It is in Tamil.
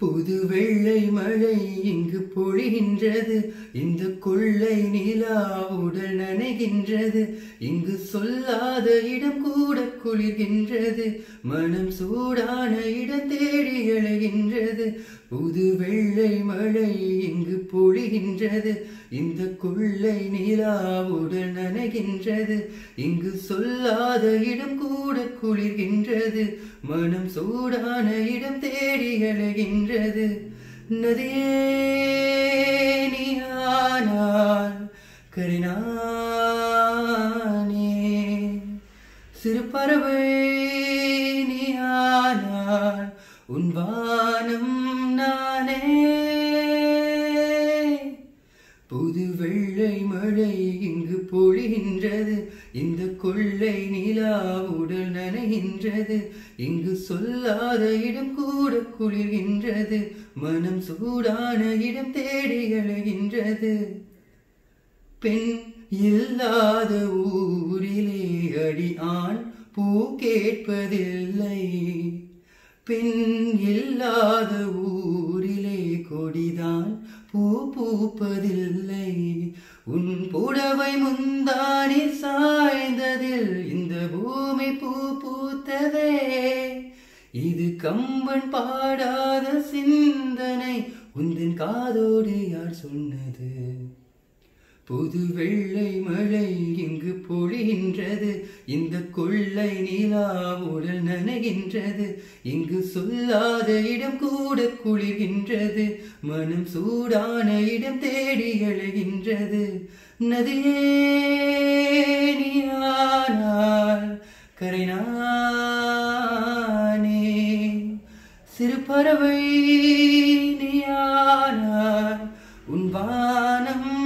புது வெள்ளை மழை இங்கு பொழிகின்றது இந்த கொள்ளை நிலா உடல் நனைகின்றது இங்கு சொல்லாத இடம் கூட குளிர்கின்றது மனம் சூடான இடம் தேடி அழைகின்றது புது வெள்ளை மழை இங்கு பொழிகின்றது இந்த கொள்ளை நிலா உடல் நனைகின்றது இங்கு சொல்லாத இடம் கூட குளிர்கின்றது மனம் சூடான இடம் தேடி அழைகின்றது நதியே நீயானால் கரினானே சிறு பறவை நீயானால் உன் வானம் நானே புது வெள்ளை மழை இங்கு பொழிகின்றது இந்த கொள்ளை நிலா உடல் நனைகின்றது இங்கு சொல்லாத இடம் கூட குளிர்கின்றது மனம் சூடான இடம் தேடி அழைகின்றது பெண் இல்லாத ஊரிலே அடி ஆண் பூ கேட்பதில்லை பெண் இல்லாத ஊரிலே கொடிதான் பூ பூப்பதில்லை உன் புடவை முந்தானி சாய்ந்ததில் இந்த பூமி பூ பூத்ததே இது கம்பன் பாடாத சிந்தனை உந்தன் காதோடு யார் சொன்னது புது வெள்ளை மழை இங்கு பொழிகின்றது இந்த கொள்ளை நிலா உடல் நனைகின்றது இங்கு சொல்லாத இடம் கூட குளிர்கின்றது மனம் சூடான இடம் தேடி அழைகின்றது நதியே நீயானால் கரைனானே சிறு பறவை நீயானால் உன் வானம்